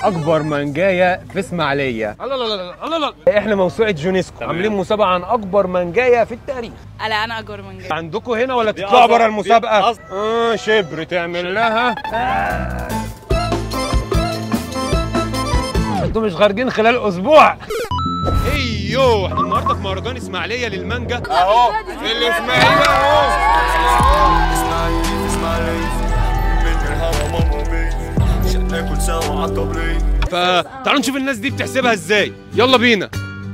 اكبر منجايه في اسماعيليه الله الله الله الله الله احنا موسوعه جونيسكو عاملين مسابقه عن اكبر منجايه في التاريخ لا انا اكبر من كده عندكم هنا ولا تطلعوا بره المسابقه اه شبر تعمل لها انتوا مش خارجين خلال اسبوع ايوه احنا النهارده في مهرجان اسماعيليه للمانجا اهو الاسماعيليه اهو اسماعيلي اسماعيلي من الهوا ماما بي عشان ناكل سوا عالطبلية فتعالوا نشوف الناس دي بتحسبها ازاي يلا بينا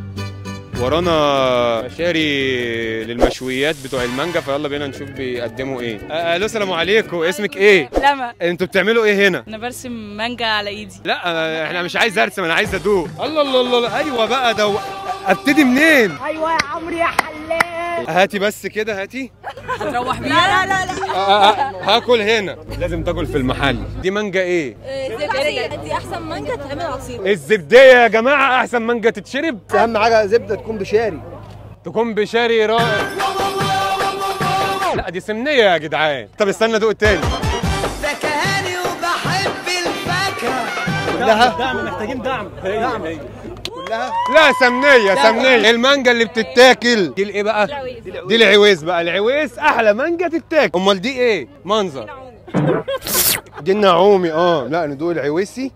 ورانا مشاري للمشويات بتوع المانجا فيلا بينا نشوف بيقدموا ايه آه، الو السلام عليكم اسمك ايه لما انتوا بتعملوا ايه هنا انا برسم مانجا على ايدي لا أنا- احنا مش عايز ارسم انا عايز ادوق الله الله الله الله، ايوه بقى ده ابتدي منين ايوه يا عمرو يا حلاق هاتي بس كده هاتي هتروح بيها لا لا لا آه، آه، هاكل هنا لازم تاكل في المحل دي مانجا ايه دي احسن مانجا تعمل عصير الزبديه يا جماعه احسن مانجا تتشرب اهم حاجه زبده تكون بشاري تكون بشاري رائع لا دي سمنيه يا جدعان طب استنى دوق تاني فكهاني وبحب الفاكهه كلها دعم محتاجين دعم دعم كلها لا سمنيه سمنيه المانجا اللي بتتاكل دي الايه بقى دي العويس بقى العويس احلى مانجا تتاكل امال دي ايه منظر دي النعومي اه لا ندوق العويسي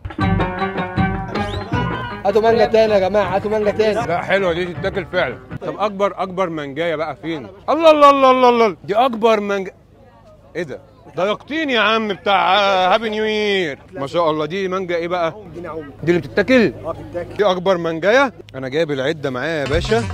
هاتوا مانجا تاني يا جماعه هاتوا مانجا تاني لا حلوه دي تتاكل فعلا طب اكبر اكبر مانجايه بقى فين الله الله الله الله الله دي اكبر مانجا ايه ده ده يقطين يا عم بتاع هابي نيو يير ما شاء الله دي مانجا ايه بقى دي نعومي دي اللي بتتاكل اه بتتاكل دي اكبر منجايه انا جايب العده معايا يا باشا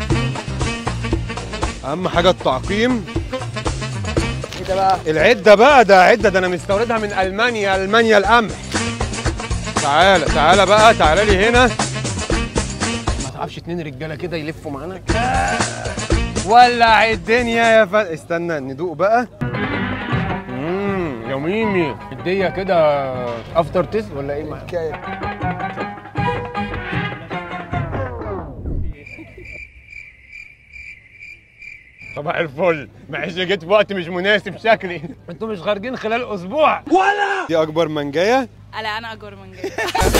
اهم حاجه التعقيم ايه ده بقى العده بقى ده عده ده انا مستوردها من المانيا المانيا القمح تعالى تعالى بقى تعالى لي هنا ما تعرفش اتنين رجاله كده يلفوا معانا ولع الدنيا يا ف... استنى ندوق بقى امم يا ميمي الديه كده افتر تيست ولا ايه معاك حكايه صباح الفل معلش جيت في وقت مش مناسب شكلي انتوا مش خارجين خلال اسبوع ولا دي اكبر منجايه لا انا اكبر من كده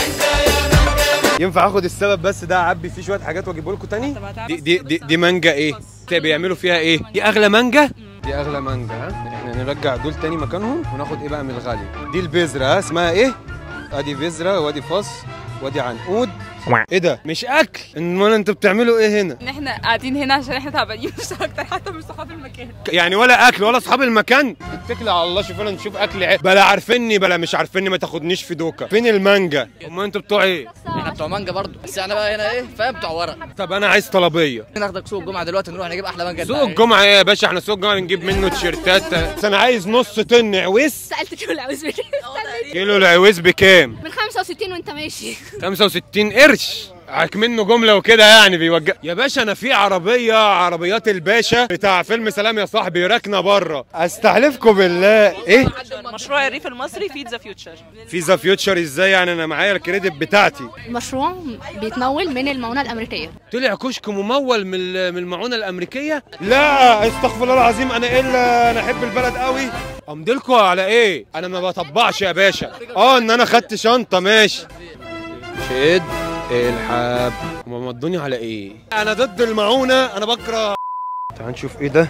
ينفع اخد السبب بس ده اعبي فيه شويه حاجات واجيبه لكم تاني طب هتعرف دي دي دي, دي مانجا ايه بيعملوا فيها ايه دي اغلى مانجا دي اغلى مانجا ها احنا نرجع دول تاني مكانهم وناخد ايه بقى من الغالي دي البذره ها اسمها ايه ادي بذره وادي فص وادي عنقود ايه ده مش اكل امال انتوا بتعملوا ايه هنا ان احنا قاعدين هنا عشان احنا تعبانين مش اكتر حتى مش صحاب المكان يعني ولا اكل ولا اصحاب المكان اتكل على الله شوف لنا نشوف اكل عيب بلا عارفيني بلا مش عارفيني ما تاخدنيش في دوكا فين المانجا امال انتوا بتوع ايه احنا بتوع مانجا برضه بس احنا بقى هنا ايه فاهم بتوع ورق طب انا عايز طلبيه ناخدك سوق الجمعه دلوقتي نروح نجيب احلى مانجا سوق الجمعة ايه يا باشا احنا سوق الجمعة بنجيب منه تيشيرتات بس انا عايز نص طن عويس سألت كيلو العوز بكام؟ كيلو العويس بكام؟ من 65 وانت ماشي 65 قرش عك منه جملة وكده يعني بيوجه يا باشا انا في عربية عربيات الباشا بتاع فيلم سلام يا صاحبي راكنة بره استحلفكم بالله ايه مشروع الريف المصري فيد ذا فيوتشر فيزا فيوتشر ازاي يعني انا معايا الكريدت بتاعتي المشروع بيتمول من المعونة الأمريكية طلع كشك ممول من ال- من المعونه الامريكيه لا استغفر الله العظيم انا الا انا احب البلد قوي امضيلكوا على ايه انا ما بطبعش يا باشا اه ان انا خدت شنطه ماشي شد الحب هما مضوني على ايه انا ضد المعونه انا بكره تعال نشوف ايه ده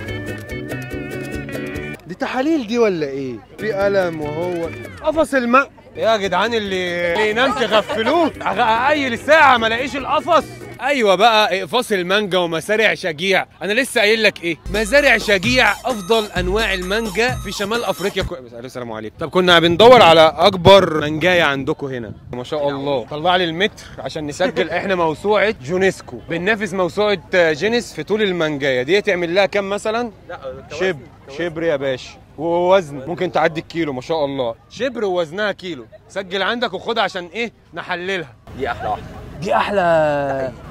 دي تحاليل دي ولا ايه في قلم وهو قفص الماء يا جدعان اللي اللي ينام تغفلوه اقيل ساعه ما الاقيش القفص ايوه بقى اقفاص المانجا ومزارع شجيع انا لسه قايل لك ايه مزارع شجيع افضل انواع المانجا في شمال افريقيا كو... بس السلام عليكم طب كنا بندور على اكبر منجايه عندكم هنا ما شاء الله طلع لي المتر عشان نسجل احنا موسوعه جونيسكو بننافس موسوعه جينيس في طول المانجايه دي تعمل لها كام مثلا شبر شبر يا باشا ووزن ممكن تعدي الكيلو ما شاء الله شبر ووزنها كيلو سجل عندك وخدها عشان ايه نحللها دي احلى واحده دي احلى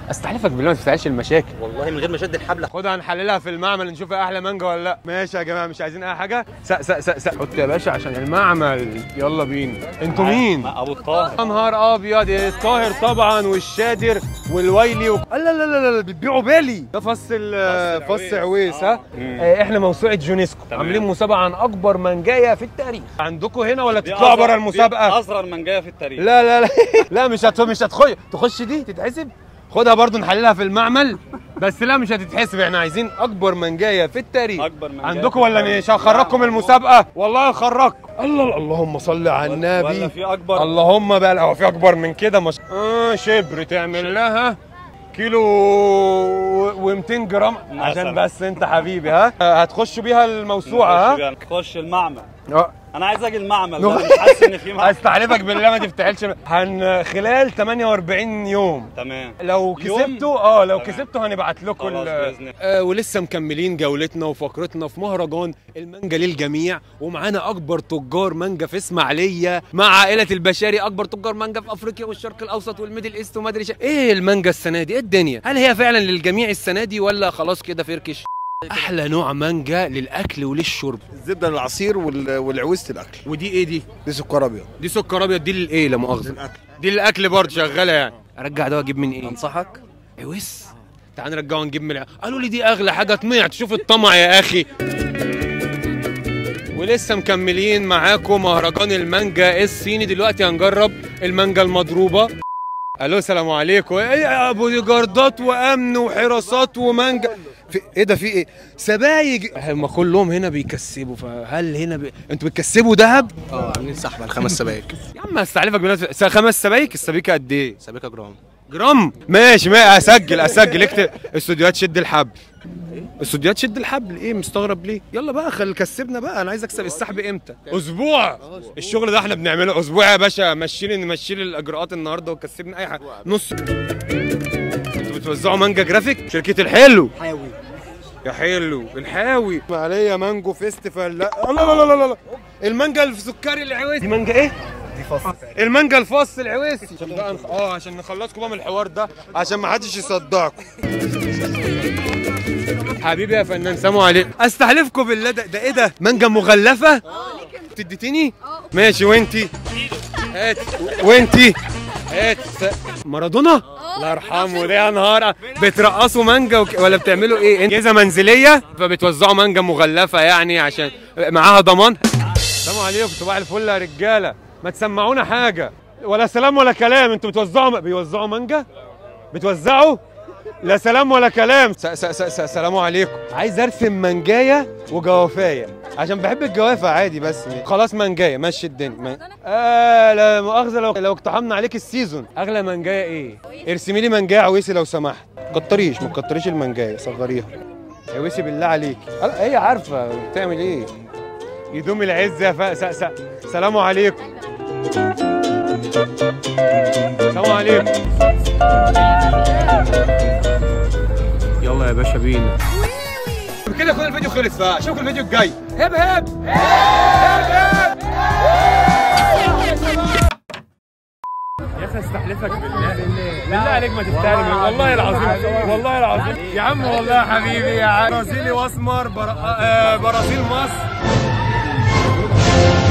استحلفك بالله ما تفتحش المشاكل والله من غير ما اشد الحبل خدها نحللها في المعمل نشوف إيه احلى مانجا ولا لا ماشي يا جماعه مش عايزين اي حاجه سق سق سق سق حط يا باشا عشان المعمل يلا بينا انتوا مين ابو الطاهر يا نهار ابيض الطاهر طبعا والشادر والويلي و... لا لا لا لا لا بتبيعوا بالي ده فص ال- فص عويس ها آه، احنا موسوعه جونيسكو عاملين مسابقه عن اكبر منجايه في التاريخ عندكم هنا ولا تطلعوا بره المسابقه اصغر منجايه في التاريخ لا لا لا لا مش هت... مش هتخش تخش دي تتحسب خدها برضو نحللها في المعمل بس لا مش هتتحسب احنا عايزين اكبر منجايه في التاريخ أكبر منجاية عندكم في ولا التاريخ. مش هخرجكم المسابقه والله هخرجكم الله الله صل على النبي ولا في اكبر اللهم بقى هو في اكبر من كده مش اه شبر تعمل لها كيلو و200 جرام عشان مثلاً. بس انت حبيبي ها هتخش بيها الموسوعه ها خش المعمل اه انا عايز اجي المعمل نو- ده مش حاسس ان في معمل استحلفك بالله ما تفتحلش هن خلال 48 يوم تمام لو يوم؟ كسبتوا اه لو تمام. كسبتوا هنبعت لكم خلاص ال- بإذن الله. آه ولسه مكملين جولتنا وفقرتنا في مهرجان المانجا للجميع ومعانا اكبر تجار مانجا في اسماعيليه مع عائله البشاري اكبر تجار مانجا في افريقيا والشرق الاوسط والميدل ايست وما ادري إيش. ايه المانجا السنه دي ايه الدنيا هل هي فعلا للجميع السنه دي ولا خلاص كده فركش احلى نوع مانجا للاكل وللشرب الزبده للعصير وال- والعويسة الاكل ودي ايه دي دي سكر ابيض دي سكر ابيض دي للايه لا مؤاخذه دي الاكل برضه شغاله يعني ارجع ده واجيب من ايه انصحك عويس تعال نرجعه نجيب من الع- قالوا لي دي اغلى حاجه طمعت شوف الطمع يا اخي ولسه مكملين معاكم مهرجان المانجا الصيني دلوقتي هنجرب المانجا المضروبه الو سلام عليكم ايه يا ابو جاردات وامن وحراسات ومانجا في ايه ده في ايه سبايك هم كلهم هنا بيكسبوا فهل هنا بي... انتوا بتكسبوا ذهب اه عاملين سحبه الخمس سبايك يا عم استعلفك بالله خمس سبايك السبيكه قد ايه سبيكه جرام جرام ماشي ما اسجل اسجل اكتب استوديوهات شد الحبل استوديوهات شد الحبل ايه مستغرب ليه يلا بقى خل كسبنا بقى انا عايز اكسب السحب امتى اسبوع الشغل ده احنا بنعمله اسبوع يا باشا مشيلي نمشيلي الاجراءات النهارده وكسبنا اي حاجه نص انتوا بتوزعوا مانجا جرافيك شركه الحلو حاوي يا حلو الحاوي عليا مانجو فيستيفال لا الله لا لا لا لا المانجا السكري العويسي دي مانجا ايه المانجا الفص العويسي عشان بقى نخ... اه عشان نخلصكم بقى من الحوار ده عشان ما حدش يصدعكم حبيبي يا فنان سلام عليكم استحلفكم بالله ده, ده ايه ده مانجا مغلفه تديتيني ماشي وانتي هات وانتي هات س- مارادونا الله يرحمه ده يا نهار بترقصوا مانجا وك... ولا بتعملوا ايه اجهزه منزليه فبتوزعوا مانجا مغلفه يعني عشان معاها ضمان السلام عليكم صباح الفل يا رجاله ما تسمعونا حاجه ولا سلام ولا كلام انتوا بتوزعوا بيوزعوا مانجا بتوزعوا لا سلام ولا كلام س س س س سلام عليكم عايز ارسم منجايه وجوافايه عشان بحب الجوافه عادي بس خلاص منجايه مشي الدنيا من... آه لا مؤاخذه لو لو اقتحمنا عليك السيزون اغلى منجايه ايه ارسمي لي منجايه عويسي لو سمحت كتريش ما تكتريش المنجايه صغريها عويسي بالله عليك أه، هي عارفه بتعمل ايه يدوم العز يا ف... س... س... سلام عليكم سلام عليكم يلا يا باشا بينا بكده يكون الفيديو خلص بقى اشوفكم الفيديو الجاي هب هب هب يا اخي استحلفك بالله بالله عليك ما تفتحني والله العظيم والله العظيم يا عم والله يا حبيبي يا عم برازيلي واسمر برا... آه برازيل مصر